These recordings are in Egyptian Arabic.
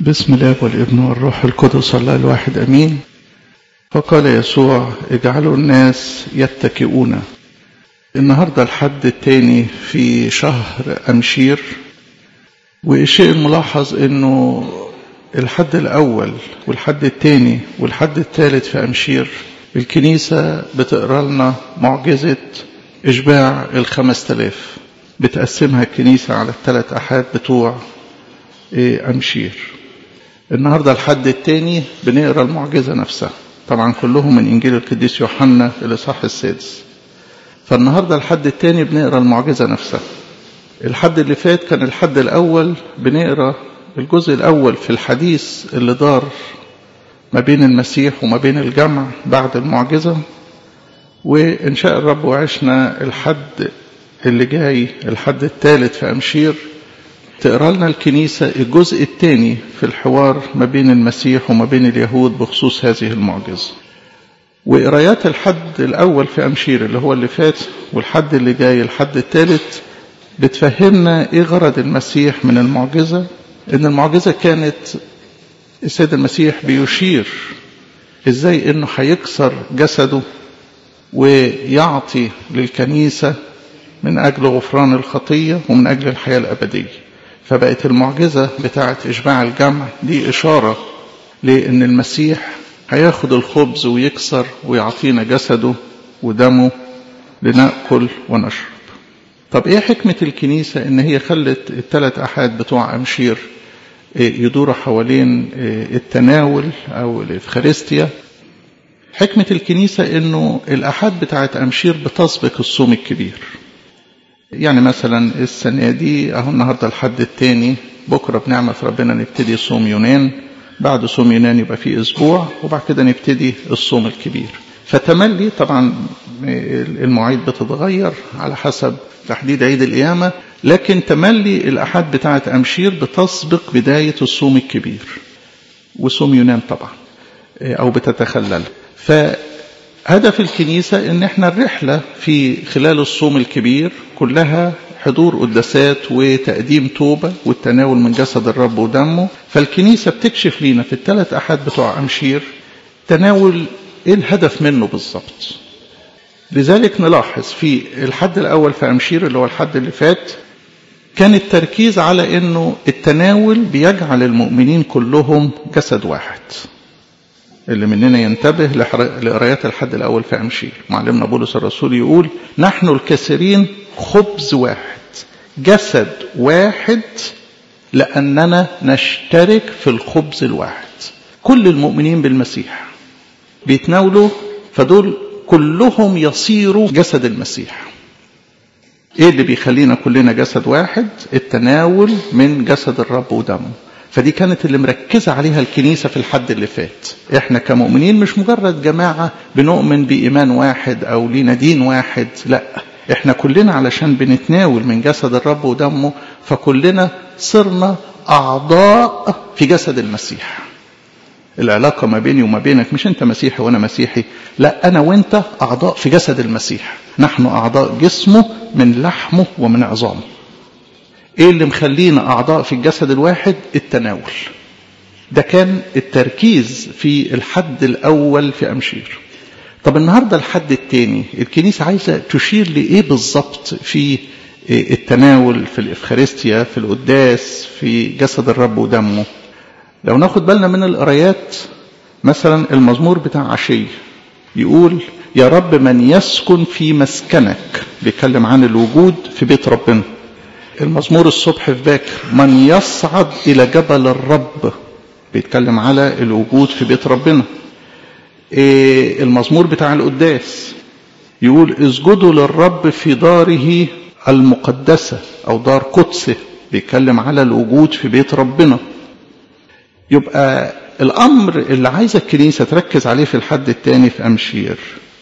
بسم الله والابن والروح القدس الله الواحد امين فقال يسوع اجعلوا الناس يتكئون النهارده الحد الثاني في شهر امشير والشيء الملاحظ انه الحد الاول والحد الثاني والحد الثالث في امشير الكنيسه بتقرا لنا معجزه اشباع الخمس تلاف بتقسمها الكنيسه على الثلاث احاد بتوع امشير النهارده الحد الثاني بنقرا المعجزه نفسها طبعا كلهم من انجيل القديس يوحنا الاصحاح السادس فالنهارده الحد الثاني بنقرا المعجزه نفسها الحد اللي فات كان الحد الاول بنقرا الجزء الاول في الحديث اللي دار ما بين المسيح وما بين الجمع بعد المعجزه وان شاء الرب وعشنا الحد اللي جاي الحد الثالث في امشير تقرا لنا الكنيسة الجزء الثاني في الحوار ما بين المسيح وما بين اليهود بخصوص هذه المعجزة وقرايات الحد الأول في أمشير اللي هو اللي فات والحد اللي جاي الحد الثالث بتفهمنا إيه غرض المسيح من المعجزة إن المعجزة كانت السيد المسيح بيشير إزاي إنه هيكسر جسده ويعطي للكنيسة من أجل غفران الخطية ومن أجل الحياة الأبدية فبقت المعجزة بتاعة إشباع الجمع دي إشارة لأن المسيح هياخد الخبز ويكسر ويعطينا جسده ودمه لنأكل ونشرب طب إيه حكمة الكنيسة إن هي خلت الثلاث أحاد بتوع أمشير يدوروا حوالين التناول أو الإفخارستيا حكمة الكنيسة إنه الأحاد بتاعة أمشير بتسبق الصوم الكبير يعني مثلا السنة دي اهو النهاردة الحد الثاني بكرة بنعمة ربنا نبتدي صوم يونان بعد صوم يونان يبقى في اسبوع وبعد كده نبتدي الصوم الكبير فتملي طبعا المواعيد بتتغير على حسب تحديد عيد القيامة لكن تملي الأحد بتاعة أمشير بتسبق بداية الصوم الكبير وصوم يونان طبعا أو بتتخلل ف هدف الكنيسة ان احنا الرحلة في خلال الصوم الكبير كلها حضور قداسات وتقديم توبة والتناول من جسد الرب ودمه فالكنيسة بتكشف لينا في الثلاث أحد بتوع أمشير تناول ايه الهدف منه بالظبط لذلك نلاحظ في الحد الأول في أمشير اللي هو الحد اللي فات كان التركيز على انه التناول بيجعل المؤمنين كلهم جسد واحد اللي مننا ينتبه لقرايات الحد الأول في أمشير معلمنا بولس الرسول يقول نحن الكثيرين خبز واحد جسد واحد لأننا نشترك في الخبز الواحد كل المؤمنين بالمسيح بيتناولوا فدول كلهم يصيروا جسد المسيح ايه اللي بيخلينا كلنا جسد واحد التناول من جسد الرب ودمه فدي كانت اللي مركزة عليها الكنيسة في الحد اللي فات احنا كمؤمنين مش مجرد جماعة بنؤمن بإيمان واحد أو لينا دين واحد لا احنا كلنا علشان بنتناول من جسد الرب ودمه فكلنا صرنا أعضاء في جسد المسيح العلاقة ما بيني وما بينك مش انت مسيحي وانا مسيحي لا انا وانت اعضاء في جسد المسيح نحن اعضاء جسمه من لحمه ومن عظامه ايه اللي مخلينا اعضاء في الجسد الواحد التناول ده كان التركيز في الحد الاول في امشير طب النهارده الحد الثاني الكنيسه عايزه تشير لايه بالظبط في التناول في الافخارستيا في القداس في جسد الرب ودمه لو ناخد بالنا من القرايات مثلا المزمور بتاع عشيه يقول يا رب من يسكن في مسكنك بيتكلم عن الوجود في بيت ربنا المزمور الصبح في باكر من يصعد إلى جبل الرب بيتكلم على الوجود في بيت ربنا إيه المزمور بتاع القداس يقول اسجدوا للرب في داره المقدسة أو دار قدسه بيتكلم على الوجود في بيت ربنا يبقى الأمر اللي عايزة الكنيسة تركز عليه في الحد الثاني في أمشير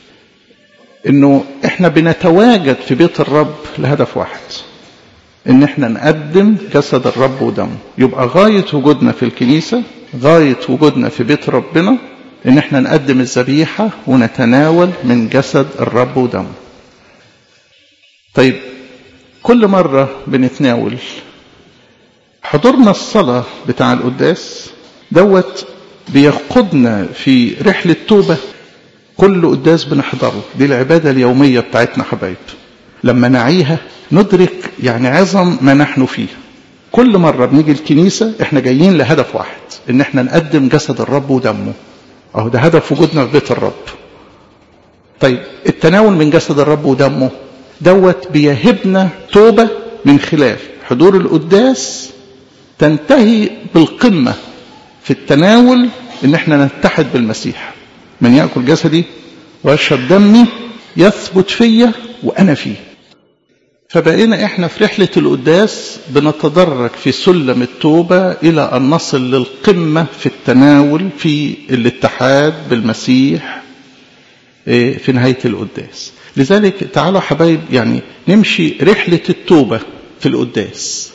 إنه إحنا بنتواجد في بيت الرب لهدف واحد ان احنا نقدم جسد الرب ودمه يبقى غاية وجودنا في الكنيسة غاية وجودنا في بيت ربنا ان احنا نقدم الذبيحة ونتناول من جسد الرب ودمه طيب كل مرة بنتناول حضورنا الصلاة بتاع القداس دوت بيقودنا في رحلة توبة كل قداس بنحضره دي العبادة اليومية بتاعتنا حبايب لما نعيها ندرك يعني عظم ما نحن فيه كل مرة بنيجي الكنيسة احنا جايين لهدف واحد ان احنا نقدم جسد الرب ودمه اهو ده هدف وجودنا في بيت الرب طيب التناول من جسد الرب ودمه دوت بيهبنا توبة من خلال حضور القداس تنتهي بالقمة في التناول ان احنا نتحد بالمسيح من يأكل جسدي ويشرب دمي يثبت فيا وانا فيه فبقينا احنا في رحلة القداس بنتدرج في سلم التوبة الى ان نصل للقمة في التناول في الاتحاد بالمسيح في نهاية القداس لذلك تعالوا حبايب يعني نمشي رحلة التوبة في القداس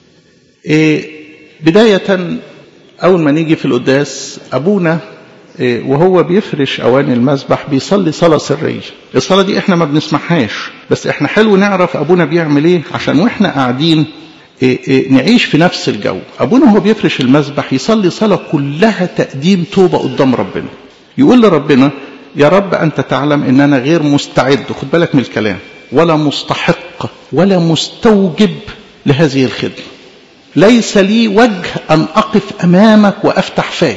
بداية أول ما نيجي في القداس أبونا وهو بيفرش أواني المسبح بيصلي صلاة سرية الصلاة دي احنا ما بنسمعهاش بس احنا حلو نعرف أبونا بيعمل ايه عشان واحنا قاعدين نعيش في نفس الجو أبونا وهو بيفرش المسبح يصلي صلاة كلها تقديم توبة قدام ربنا يقول لربنا يا رب أنت تعلم أن أنا غير مستعد خد بالك من الكلام ولا مستحق ولا مستوجب لهذه الخدمة ليس لي وجه أن أقف أمامك وأفتح فاي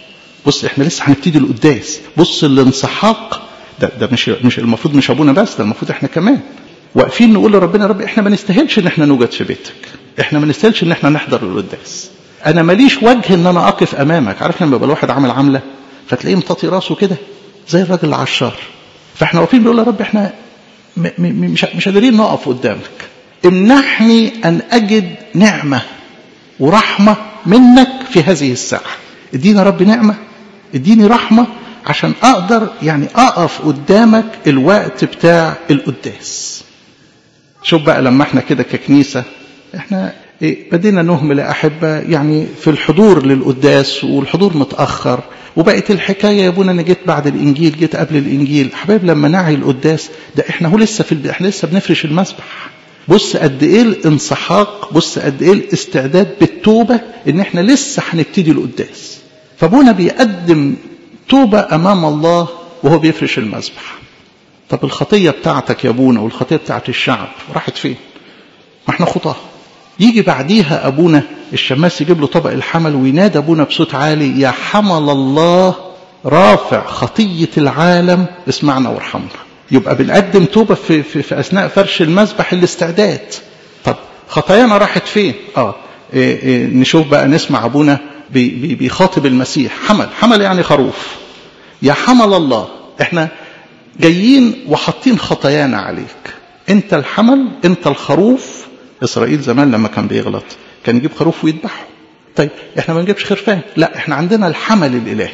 بص احنا لسه هنبتدي القداس بص الانسحاق ده, ده مش مش المفروض مش ابونا بس ده المفروض احنا كمان واقفين نقول لربنا يا رب احنا ما نستاهلش ان احنا نوجد في بيتك احنا ما نستاهلش ان احنا نحضر القداس انا ماليش وجه ان انا اقف امامك عارف لما يبقى الواحد عامل عامله فتلاقيه مطاطي راسه كده زي الراجل العشار فاحنا واقفين بنقول يا رب احنا م م مش مش قادرين نقف قدامك امنحني ان اجد نعمه ورحمه منك في هذه الساعه اديني يا رب نعمه اديني رحمه عشان اقدر يعني اقف قدامك الوقت بتاع القداس شوف بقى لما احنا كده ككنيسه احنا إيه بدينا نهمل احبه يعني في الحضور للقداس والحضور متاخر وبقت الحكايه يا ابونا انا جيت بعد الانجيل جيت قبل الانجيل حبايب لما نعي القداس ده احنا هو لسه في احنا لسه بنفرش المسبح بص قد ايه الانسحاق بص قد ايه الاستعداد بالتوبه ان احنا لسه هنبتدي القداس فابونا بيقدم توبه امام الله وهو بيفرش المسبح طب الخطيه بتاعتك يا ابونا والخطيه بتاعت الشعب راحت فين ما احنا خطاه يجي بعديها ابونا الشماس يجيب له طبق الحمل وينادى ابونا بصوت عالي يا حمل الله رافع خطيه العالم اسمعنا وارحمنا يبقى بنقدم توبه في, في, في اثناء فرش المذبح الاستعداد طب خطايانا راحت فين اه إيه إيه نشوف بقى نسمع ابونا بي بي بيخاطب المسيح حمل حمل يعني خروف يا حمل الله احنا جايين وحاطين خطايانا عليك انت الحمل انت الخروف اسرائيل زمان لما كان بيغلط كان يجيب خروف ويذبحه طيب احنا ما نجيبش خرفان لا احنا عندنا الحمل الالهي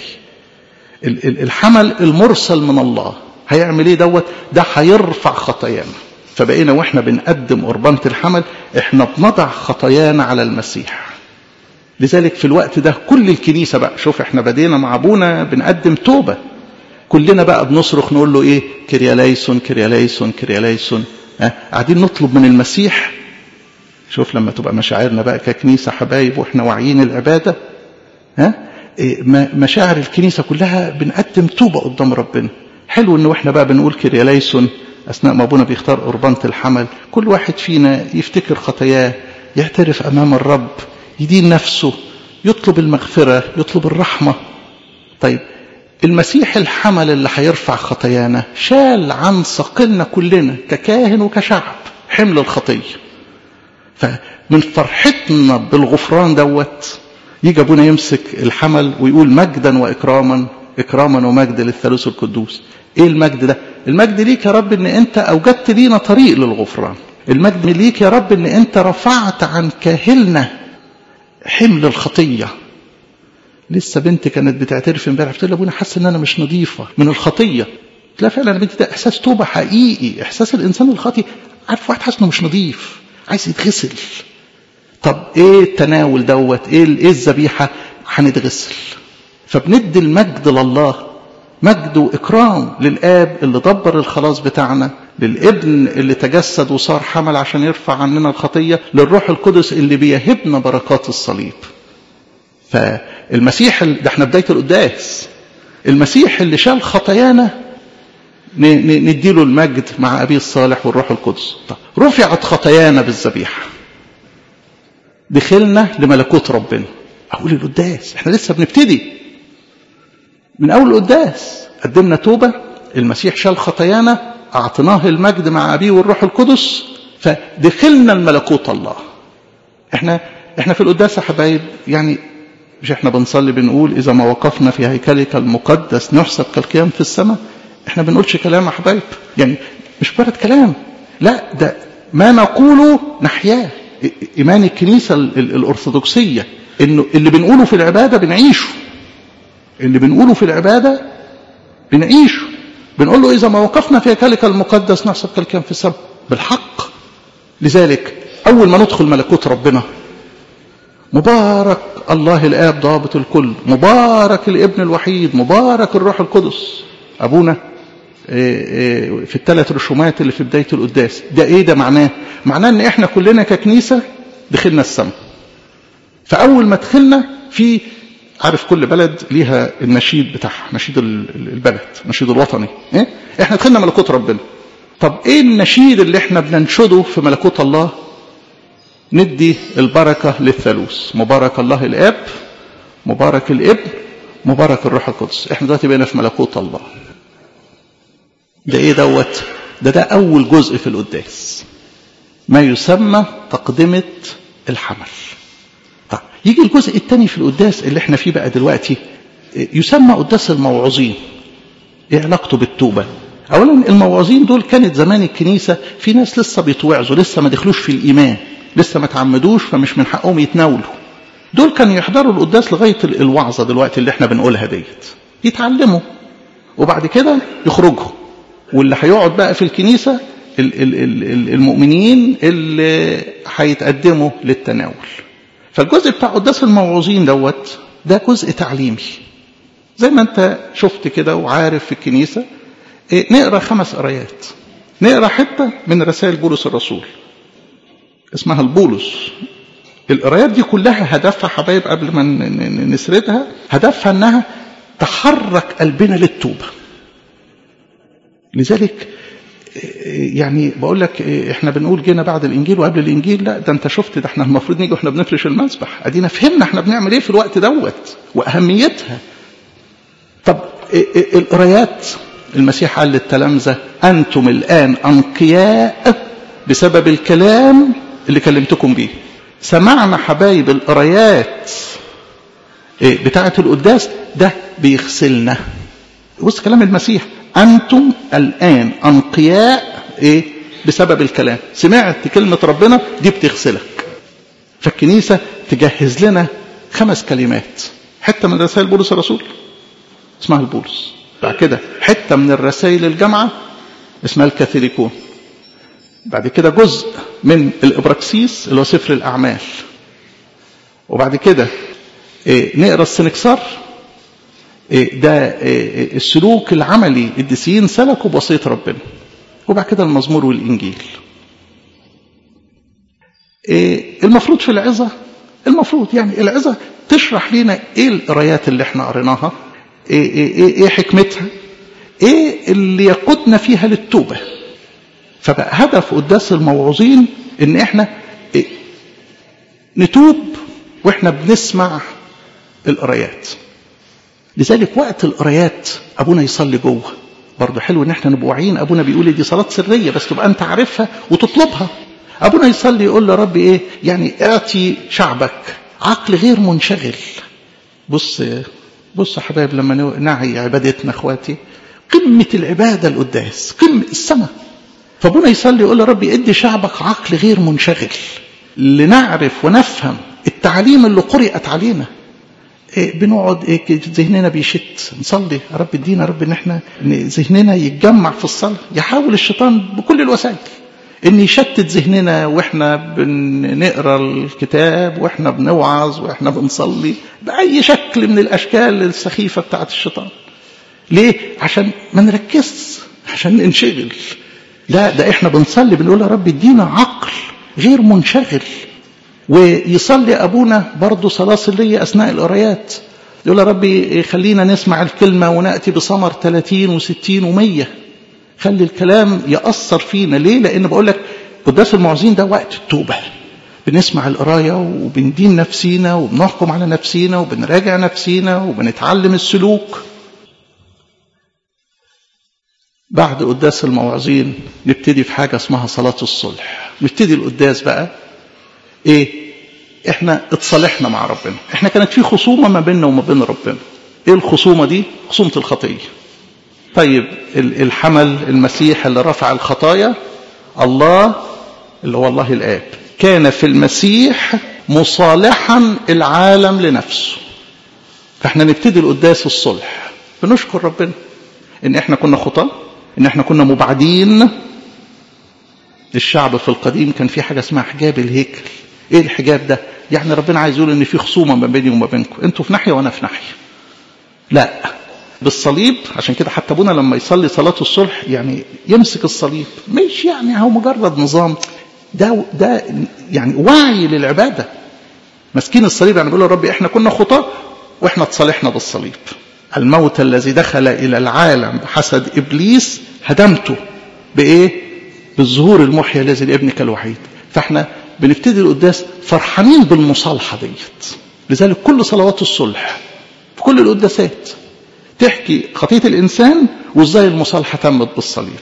الحمل المرسل من الله هيعمل ايه دوت ده هيرفع خطايانا فبقينا واحنا بنقدم قربانة الحمل احنا بنضع خطايانا على المسيح لذلك في الوقت ده كل الكنيسة بقى شوف احنا بدينا مع ابونا بنقدم توبة كلنا بقى بنصرخ نقول له ايه كرياليسون كرياليسون كرياليسون اه قاعدين نطلب من المسيح شوف لما تبقى مشاعرنا بقى ككنيسة حبايب واحنا واعيين العبادة ها إيه مشاعر الكنيسة كلها بنقدم توبة قدام ربنا حلو ان احنا بقى بنقول كرياليسون اثناء ما ابونا بيختار قربانة الحمل كل واحد فينا يفتكر خطاياه يعترف امام الرب يدين نفسه يطلب المغفرة يطلب الرحمة طيب المسيح الحمل اللي هيرفع خطايانا شال عن ثقلنا كلنا ككاهن وكشعب حمل الخطيه فمن فرحتنا بالغفران دوت يجي ابونا يمسك الحمل ويقول مجدا واكراما اكراما ومجد للثالوث القدوس ايه المجد ده المجد ليك يا رب ان انت اوجدت لينا طريق للغفران المجد ليك يا رب ان انت رفعت عن كاهلنا حمل الخطيه لسه بنتي كانت بتعترف امبارح قلت لها ابونا حاسه ان انا مش نظيفه من الخطيه لا فعلا يا بنتي ده احساس توبه حقيقي احساس الانسان الخاطي عارف واحد حاسس انه مش نظيف عايز يتغسل طب ايه التناول دوت ايه ايه الذبيحه هنتغسل فبندي المجد لله مجد واكرام للاب اللي دبر الخلاص بتاعنا للابن اللي تجسد وصار حمل عشان يرفع عننا الخطية للروح القدس اللي بيهبنا بركات الصليب فالمسيح ده احنا بداية القداس المسيح اللي شال خطايانا نديله المجد مع أبيه الصالح والروح القدس طب رفعت خطايانا بالذبيحة دخلنا لملكوت ربنا أقول القداس احنا لسه بنبتدي من أول القداس قدمنا توبة المسيح شال خطايانا أعطيناه المجد مع أبيه والروح القدس فدخلنا الملكوت الله احنا احنا في القداس يا حبايب يعني مش احنا بنصلي بنقول إذا ما وقفنا في هيكلك المقدس نحسب كالقيام في السماء احنا بنقولش كلام يا حبايب يعني مش مجرد كلام لا ده ما نقوله نحياه إيمان الكنيسة الأرثوذكسية إنه اللي بنقوله في العبادة بنعيشه اللي بنقوله في العبادة بنعيشه بنقول له إذا ما وقفنا في هيكلك المقدس نحسب كالكلام في السماء بالحق لذلك أول ما ندخل ملكوت ربنا مبارك الله الآب ضابط الكل مبارك الابن الوحيد مبارك الروح القدس أبونا في الثلاث رسومات اللي في بداية القداس ده ايه ده معناه معناه ان احنا كلنا ككنيسة دخلنا السماء فاول ما دخلنا في عارف كل بلد ليها النشيد بتاعها نشيد البلد النشيد الوطني إيه؟ احنا دخلنا ملكوت ربنا طب ايه النشيد اللي احنا بننشده في ملكوت الله ندي البركة للثالوث مبارك الله الاب مبارك الابن مبارك الروح القدس احنا دلوقتي بقينا في ملكوت الله ده ايه دوت ده ده اول جزء في القداس ما يسمى تقدمة الحمل طيب يجي الجزء الثاني في القداس اللي احنا فيه بقى دلوقتي يسمى قداس الموعظين ايه علاقته بالتوبة اولا الموعظين دول كانت زمان الكنيسة في ناس لسه بيتوعظوا لسه ما دخلوش في الايمان لسه ما تعمدوش فمش من حقهم يتناولوا دول كانوا يحضروا القداس لغاية الوعظة دلوقتي اللي احنا بنقولها ديت يتعلموا وبعد كده يخرجوا واللي هيقعد بقى في الكنيسة المؤمنين اللي هيتقدموا للتناول فالجزء بتاع قداس الموعظين دوت ده جزء تعليمي زي ما انت شفت كده وعارف في الكنيسة إيه نقرا خمس قرايات نقرا حتة من رسائل بولس الرسول اسمها البولس القرايات دي كلها هدفها حبايب قبل ما نسردها هدفها انها تحرك قلبنا للتوبه لذلك يعني بقول لك احنا بنقول جينا بعد الانجيل وقبل الانجيل لا ده انت شفت ده احنا المفروض نيجي واحنا بنفرش المسبح ادينا فهمنا احنا بنعمل ايه في الوقت دوت واهميتها طب القرايات المسيح قال للتلامذه انتم الان انقياء بسبب الكلام اللي كلمتكم بيه سمعنا حبايب القرايات بتاعه القداس ده بيغسلنا بص كلام المسيح أنتم الآن أنقياء إيه؟ بسبب الكلام سمعت كلمة ربنا دي بتغسلك فالكنيسة تجهز لنا خمس كلمات حتة من رسائل بولس الرسول اسمها البولس بعد كده حتة من الرسائل الجامعة اسمها الكاثوليكون بعد كده جزء من الإبراكسيس اللي هو سفر الأعمال وبعد كده إيه نقرا السنكسار ده السلوك العملي الديسيين سلكوا بوصية ربنا وبعد كده المزمور والإنجيل المفروض في العظة المفروض يعني العظة تشرح لنا ايه القرايات اللي احنا قريناها ايه, ايه, ايه حكمتها ايه اللي يقودنا فيها للتوبة فبقى هدف قداس الموعظين ان احنا إيه نتوب واحنا بنسمع القرايات لذلك وقت القرايات ابونا يصلي جوه برضه حلو ان احنا نبقى واعيين ابونا بيقول دي صلاه سريه بس تبقى انت عارفها وتطلبها ابونا يصلي يقول له رب ايه يعني اعطي شعبك عقل غير منشغل بص بص يا حبايب لما نعي عبادتنا اخواتي قمه العباده القداس قمه السماء فابونا يصلي يقول له رب ادي شعبك عقل غير منشغل لنعرف ونفهم التعليم اللي قرأت علينا إيه بنقعد إيه ذهننا بيشت نصلي يا رب ادينا يا رب ان احنا ذهننا يتجمع في الصلاه يحاول الشيطان بكل الوسائل ان يشتت ذهننا واحنا بنقرا الكتاب واحنا بنوعظ واحنا بنصلي باي شكل من الاشكال السخيفه بتاعت الشيطان ليه عشان ما نركزش عشان ننشغل لا ده احنا بنصلي بنقول يا رب ادينا عقل غير منشغل ويصلي ابونا برضه صلاه سريه اثناء القرايات يقول يا ربي خلينا نسمع الكلمه وناتي بثمر 30 و60 و100 خلي الكلام ياثر فينا ليه لان بقول لك قداس المعزين ده وقت التوبه بنسمع القرايه وبندين نفسينا وبنحكم على نفسينا وبنراجع نفسينا وبنتعلم السلوك بعد قداس المواعظين نبتدي في حاجة اسمها صلاة الصلح نبتدي القداس بقى ايه احنا اتصالحنا مع ربنا احنا كانت في خصومة ما بيننا وما بين ربنا ايه الخصومة دي خصومة الخطية طيب الحمل المسيح اللي رفع الخطايا الله اللي هو الله الآب كان في المسيح مصالحا العالم لنفسه فاحنا نبتدي القداس الصلح بنشكر ربنا ان احنا كنا خطاه ان احنا كنا مبعدين الشعب في القديم كان في حاجه اسمها حجاب الهيكل ايه الحجاب ده يعني ربنا عايز يقول ان في خصومه ما بيني وما بينكم انتوا في ناحيه وانا في ناحيه لا بالصليب عشان كده حتى ابونا لما يصلي صلاه الصلح يعني يمسك الصليب مش يعني هو مجرد نظام ده ده يعني وعي للعباده ماسكين الصليب يعني بيقولوا يا رب احنا كنا خطاه واحنا اتصالحنا بالصليب الموت الذي دخل إلى العالم بحسد إبليس هدمته بإيه؟ بالظهور المحيي الذي لابنك الوحيد فاحنا بنبتدي القداس فرحانين بالمصالحة ديت لذلك كل صلوات الصلح في كل القداسات تحكي خطية الإنسان وإزاي المصالحة تمت بالصليب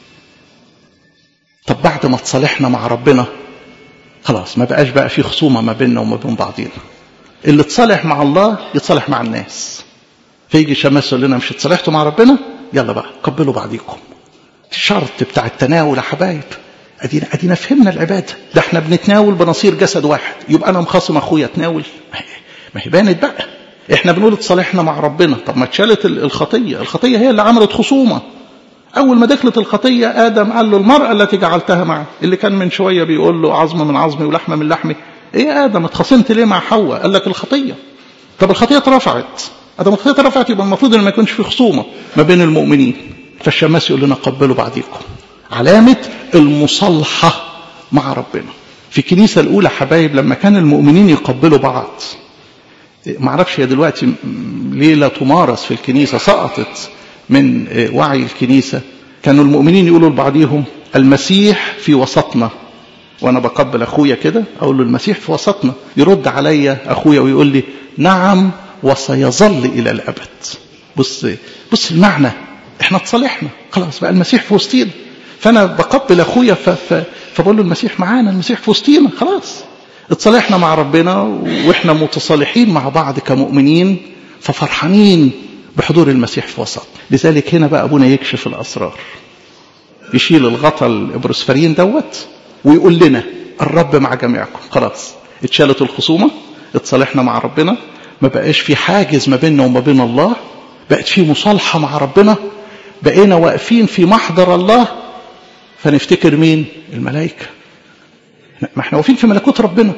طب بعد ما تصالحنا مع ربنا خلاص ما بقاش بقى في خصومة ما بيننا وما بين بعضينا اللي تصالح مع الله يتصالح مع الناس فيجي شماس يقول لنا مش اتصالحتوا مع ربنا يلا بقى قبلوا بعضيكم الشرط بتاع التناول يا حبايب ادينا ادينا فهمنا العباده ده احنا بنتناول بنصير جسد واحد يبقى انا مخاصم اخويا اتناول ما هي بانت بقى احنا بنقول اتصالحنا مع ربنا طب ما اتشالت الخطيه الخطيه هي اللي عملت خصومه اول ما دخلت الخطيه ادم قال له المراه التي جعلتها معي اللي كان من شويه بيقول له عظم من عظمي ولحمه من لحمي ايه يا ادم اتخاصمت ليه مع حواء قال لك الخطيه طب الخطيه اترفعت ادم الخطيه اترفعت يبقى المفروض ان ما يكونش في خصومه ما بين المؤمنين فالشماس يقول لنا قبلوا بعضيكم علامه المصالحه مع ربنا في الكنيسه الاولى حبايب لما كان المؤمنين يقبلوا بعض ما اعرفش هي دلوقتي ليه لا تمارس في الكنيسه سقطت من وعي الكنيسه كانوا المؤمنين يقولوا لبعضهم المسيح في وسطنا وانا بقبل اخويا كده اقول له المسيح في وسطنا يرد عليا اخويا ويقول لي نعم وسيظل الى الابد بص بص المعنى احنا اتصالحنا خلاص بقى المسيح في وسطينا فانا بقبل اخويا فبقول له المسيح معانا المسيح في وسطينا خلاص اتصالحنا مع ربنا واحنا متصالحين مع بعض كمؤمنين ففرحانين بحضور المسيح في وسط لذلك هنا بقى ابونا يكشف الاسرار يشيل الغطا الابروسفرين دوت ويقول لنا الرب مع جميعكم خلاص اتشالت الخصومه اتصالحنا مع ربنا ما بقاش في حاجز ما بيننا وما بين الله بقت في مصالحه مع ربنا بقينا واقفين في محضر الله فنفتكر مين الملائكه ما احنا واقفين في ملكوت ربنا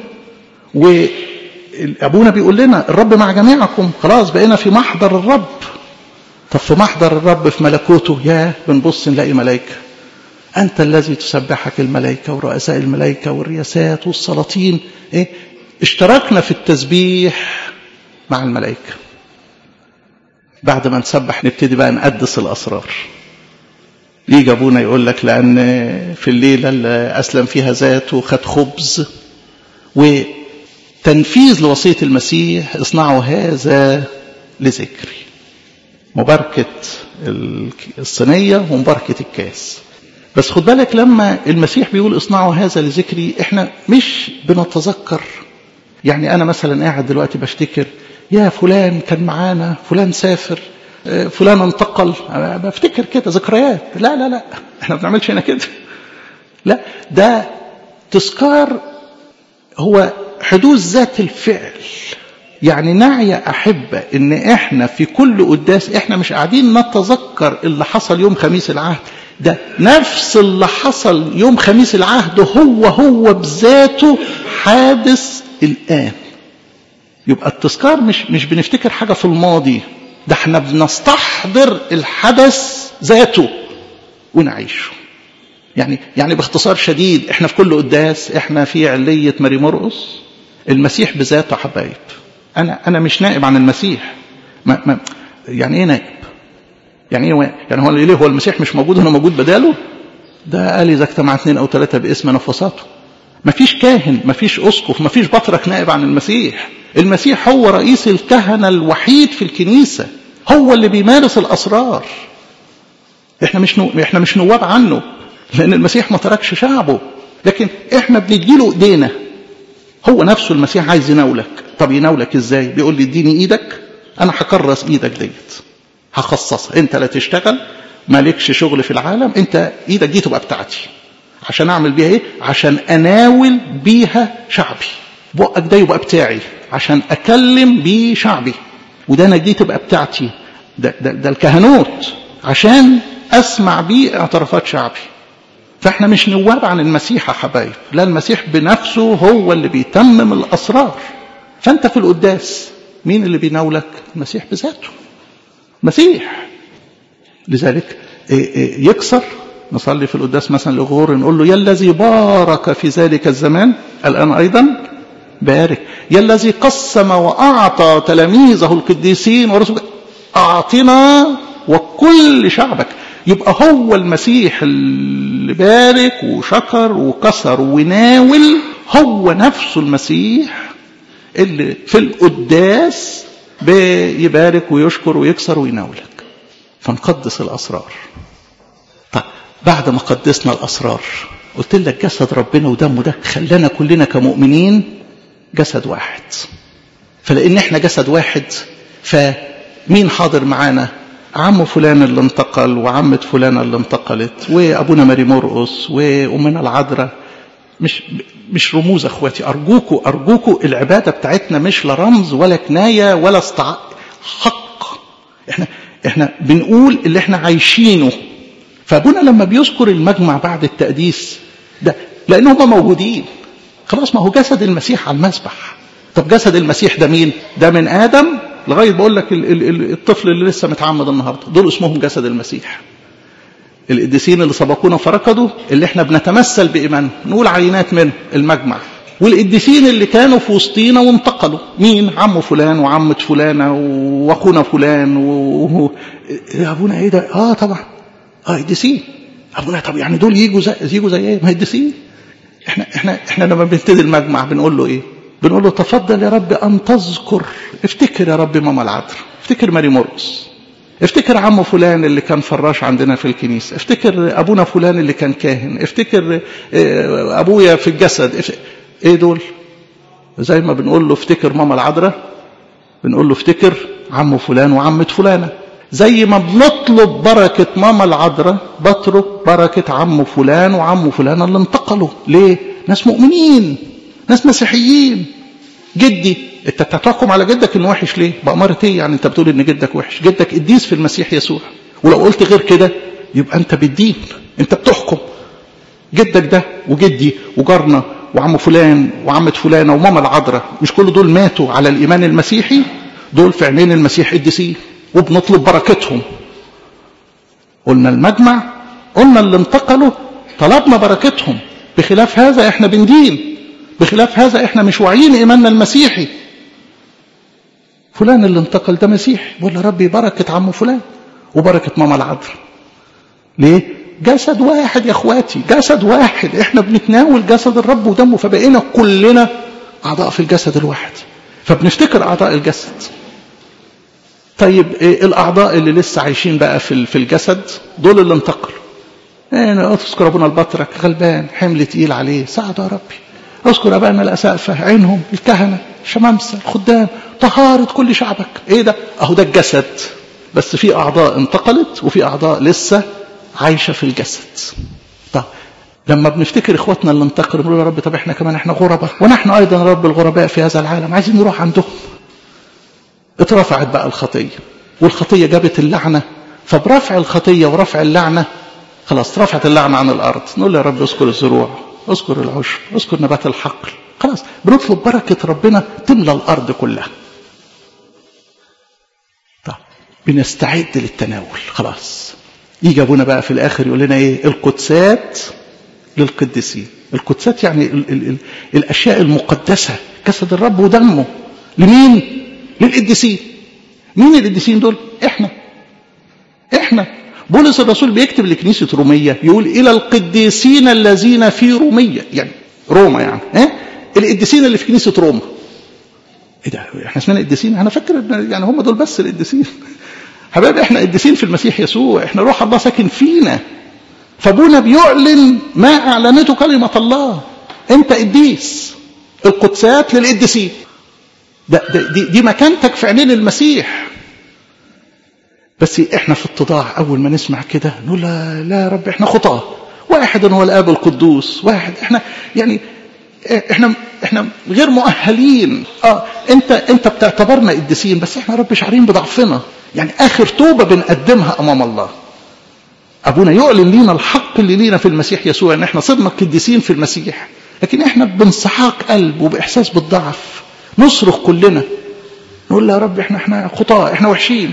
وابونا بيقول لنا الرب مع جميعكم خلاص بقينا في محضر الرب طب في محضر الرب في ملكوته يا بنبص نلاقي ملائكه انت الذي تسبحك الملائكه ورؤساء الملائكه والرياسات والسلاطين ايه اشتركنا في التسبيح مع الملائكه بعد ما نسبح نبتدي بقى نقدس الاسرار يجي ابونا يقول لك لان في الليله اللي اسلم فيها ذاته خد خبز وتنفيذ لوصيه المسيح اصنعوا هذا لذكري مباركه الصينيه ومباركه الكاس بس خد بالك لما المسيح بيقول اصنعوا هذا لذكري احنا مش بنتذكر يعني انا مثلا قاعد دلوقتي بفتكر يا فلان كان معانا فلان سافر فلان انتقل بفتكر كده ذكريات لا لا لا احنا ما بنعملش هنا كده لا ده تذكار هو حدوث ذات الفعل يعني نعي أحبة إن إحنا في كل قداس إحنا مش قاعدين نتذكر اللي حصل يوم خميس العهد ده نفس اللي حصل يوم خميس العهد هو هو بذاته حادث الآن يبقى التذكار مش مش بنفتكر حاجة في الماضي ده احنا بنستحضر الحدث ذاته ونعيشه يعني يعني باختصار شديد احنا في كل قداس احنا في علية ماري مرقس المسيح بذاته حبايب انا انا مش نائب عن المسيح ما ما يعني ايه نائب يعني ايه يعني هو ليه هو المسيح مش موجود هنا موجود بداله ده قال اذا اجتمع اثنين او ثلاثه باسم نفساته ما فيش كاهن ما فيش اسقف ما فيش بطرك نائب عن المسيح المسيح هو رئيس الكهنه الوحيد في الكنيسه هو اللي بيمارس الاسرار احنا مش نو... احنا مش نواب عنه لان المسيح ما تركش شعبه لكن احنا بنديله ايدينا هو نفسه المسيح عايز يناولك طب يناولك ازاي بيقول لي اديني ايدك انا هكرس ايدك ديت هخصصها انت لا تشتغل مالكش شغل في العالم انت ايدك دي تبقى بتاعتي عشان اعمل بيها ايه عشان اناول بيها شعبي بقك ده يبقى بتاعي عشان اكلم بيه شعبي ودانك دي تبقى بتاعتي ده, ده, ده الكهنوت عشان اسمع بيه اعترافات شعبي فاحنا مش نواب عن المسيح يا حبايب لا المسيح بنفسه هو اللي بيتمم الاسرار فانت في القداس مين اللي بيناولك المسيح بذاته مسيح لذلك يكسر نصلي في القداس مثلا لغور نقول له يا الذي بارك في ذلك الزمان الآن أيضا بارك يا الذي قسم وأعطى تلاميذه القديسين ورسوله أعطنا وكل شعبك يبقى هو المسيح اللي بارك وشكر وكسر وناول هو نفسه المسيح اللي في القداس بيبارك ويشكر ويكسر ويناولك فنقدس الأسرار طيب بعد ما قدسنا الأسرار قلت لك جسد ربنا ودمه ده خلانا كلنا كمؤمنين جسد واحد فلأن احنا جسد واحد فمين حاضر معانا عم فلان اللي انتقل وعمة فلانة اللي انتقلت وأبونا ماري مرقس وأمنا العذراء مش مش رموز اخواتي ارجوكوا ارجوكوا العباده بتاعتنا مش لا رمز ولا كنايه ولا استع حق احنا احنا بنقول اللي احنا عايشينه فابونا لما بيذكر المجمع بعد التقديس ده لان هم موجودين خلاص ما هو جسد المسيح على المسبح طب جسد المسيح ده مين ده من ادم لغايه بقول لك الطفل اللي لسه متعمد النهارده دول اسمهم جسد المسيح القديسين اللي سبقونا فركضوا اللي احنا بنتمثل بإيمانهم نقول عينات منه المجمع والقديسين اللي كانوا في وسطينا وانتقلوا مين عمه فلان وعمة فلانة واخونا فلان و... يا ابونا ايه ده اه طبعا اه قديسين ابونا طب يعني دول يجوا زي يجوا زي ايه ما قديسين احنا احنا احنا لما بنبتدي المجمع بنقول له ايه بنقول له تفضل يا رب ان تذكر افتكر يا رب ماما العذراء افتكر ماري مرقس افتكر عمه فلان اللي كان فراش عندنا في الكنيسة افتكر أبونا فلان اللي كان كاهن افتكر أبويا في الجسد ايه دول زي ما بنقول له افتكر ماما العذراء بنقول له افتكر عمه فلان وعمة فلانة زي ما بنطلب بركة ماما العذراء بترك بركة عمه فلان وعمه فلانة اللي انتقلوا ليه ناس مؤمنين ناس مسيحيين جدي انت بتحكم على جدك انه وحش ليه بأمارة ايه يعني انت بتقول ان جدك وحش جدك قديس في المسيح يسوع ولو قلت غير كده يبقى انت بالدين انت بتحكم جدك ده وجدي وجارنا وعم فلان وعمة فلانة وماما العذراء مش كل دول ماتوا على الإيمان المسيحي دول في عينين المسيح قديسين وبنطلب بركتهم قلنا المجمع قلنا اللي انتقلوا طلبنا بركتهم بخلاف هذا احنا بندين بخلاف هذا احنا مش واعيين ايماننا المسيحي فلان اللي انتقل ده مسيحي بقول يا ربي بركة عمه فلان وبركة ماما العذراء ليه جسد واحد يا اخواتي جسد واحد احنا بنتناول جسد الرب ودمه فبقينا كلنا اعضاء في الجسد الواحد فبنفتكر اعضاء الجسد طيب إيه الاعضاء اللي لسه عايشين بقى في في الجسد دول اللي انتقلوا انا اذكر ابونا البطرك غلبان حمل تقيل عليه ساعده يا ربي اذكر ابائنا الاسقفه عينهم الكهنه الشمامسه الخدام طهاره كل شعبك ايه ده اهو ده الجسد بس في اعضاء انتقلت وفي اعضاء لسه عايشه في الجسد طب لما بنفتكر اخواتنا اللي انتقلوا بنقول يا رب طب احنا كمان احنا غرباء ونحن ايضا رب الغرباء في هذا العالم عايزين نروح عندهم اترفعت بقى الخطيه والخطيه جابت اللعنه فبرفع الخطيه ورفع اللعنه خلاص رفعت اللعنه عن الارض نقول يا رب اذكر الزروع اذكر العشب اذكر نبات الحقل خلاص بنطلب بركه ربنا تملى الارض كلها طب بنستعد للتناول خلاص يجي ابونا بقى في الاخر يقول لنا ايه القدسات للقديسين القدسات يعني ال ال ال الأشياء المقدسة جسد الرب ودمه لمين؟ للقديسين مين القديسين دول؟ احنا احنا بولس الرسول بيكتب لكنيسة رومية يقول إلى القديسين الذين في رومية يعني روما يعني اه؟ القديسين اللي في كنيسة روما ايه ده احنا اسمنا قديسين انا فاكر يعني هم دول بس القديسين حبايبي احنا قديسين في المسيح يسوع احنا روح الله ساكن فينا فابونا بيعلن ما اعلنته كلمه الله انت قديس القدسات للقديسين ده, ده دي, دي مكانتك في عينين المسيح بس احنا في اتضاع اول ما نسمع كده نقول لا, لا يا رب احنا خطاه واحد هو الاب القدوس واحد احنا يعني احنا احنا غير مؤهلين اه انت انت بتعتبرنا قديسين بس احنا رب شعرين بضعفنا يعني اخر توبه بنقدمها امام الله ابونا يعلن لينا الحق اللي لينا في المسيح يسوع ان احنا صرنا قديسين في المسيح لكن احنا بانسحاق قلب وباحساس بالضعف نصرخ كلنا نقول له يا رب احنا احنا خطاه احنا وحشين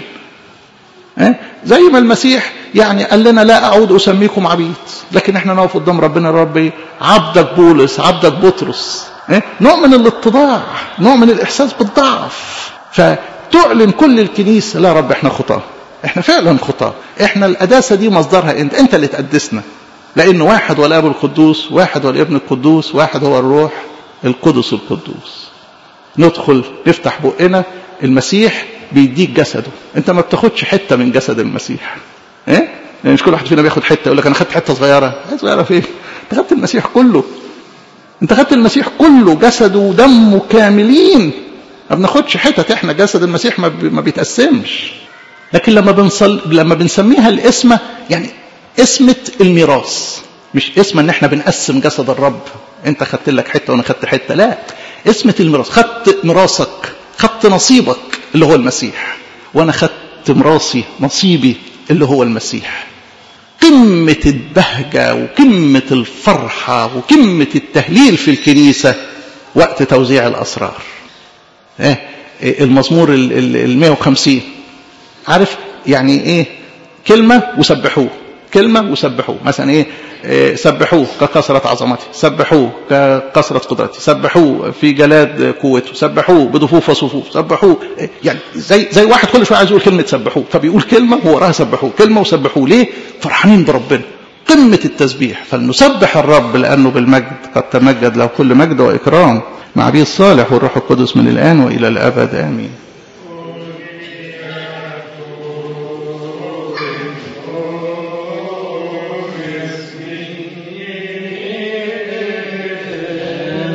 اه؟ زي ما المسيح يعني قال لنا لا اعود اسميكم عبيد لكن احنا نقف قدام ربنا يا رب عبدك بولس عبدك بطرس اه؟ نوع من الاتضاع نوع من الاحساس بالضعف فتعلن كل الكنيسه لا رب احنا خطاه احنا فعلا خطاه احنا القداسه دي مصدرها انت انت اللي تقدسنا لان واحد هو الاب القدوس واحد هو الابن القدوس واحد هو الروح القدس القدوس ندخل نفتح بقنا المسيح بيديك جسده انت ما بتاخدش حته من جسد المسيح ايه يعني مش كل واحد فينا بياخد حته يقول لك انا خدت حته صغيره صغيره فين انت خدت المسيح كله انت خدت المسيح كله جسده ودمه كاملين ما بناخدش حتت احنا جسد المسيح ما, بي... ما بيتقسمش لكن لما بنصل لما بنسميها الاسمه يعني اسمه الميراث مش اسم ان احنا بنقسم جسد الرب انت خدت لك حته وانا خدت حته لا اسمه الميراث خدت ميراثك خدت نصيبك اللي هو المسيح وانا خدت مراسي نصيبي اللي هو المسيح قمة البهجة وقمة الفرحة وقمة التهليل في الكنيسة وقت توزيع الأسرار إيه المزمور ال 150 عارف يعني ايه كلمة وسبحوه كلمة وسبحوه مثلا ايه, إيه سبحوه ككثرة عظمته سبحوه ككثرة قدرته سبحوه في جلاد قوته سبحوه بضفوف وصفوف سبحوه إيه يعني زي زي واحد كل شويه عايز يقول كلمة سبحوه فبيقول كلمة ووراها سبحوه كلمة وسبحوه ليه فرحانين بربنا قمة التسبيح فلنسبح الرب لأنه بالمجد قد تمجد له كل مجد وإكرام مع به الصالح والروح القدس من الآن وإلى الأبد آمين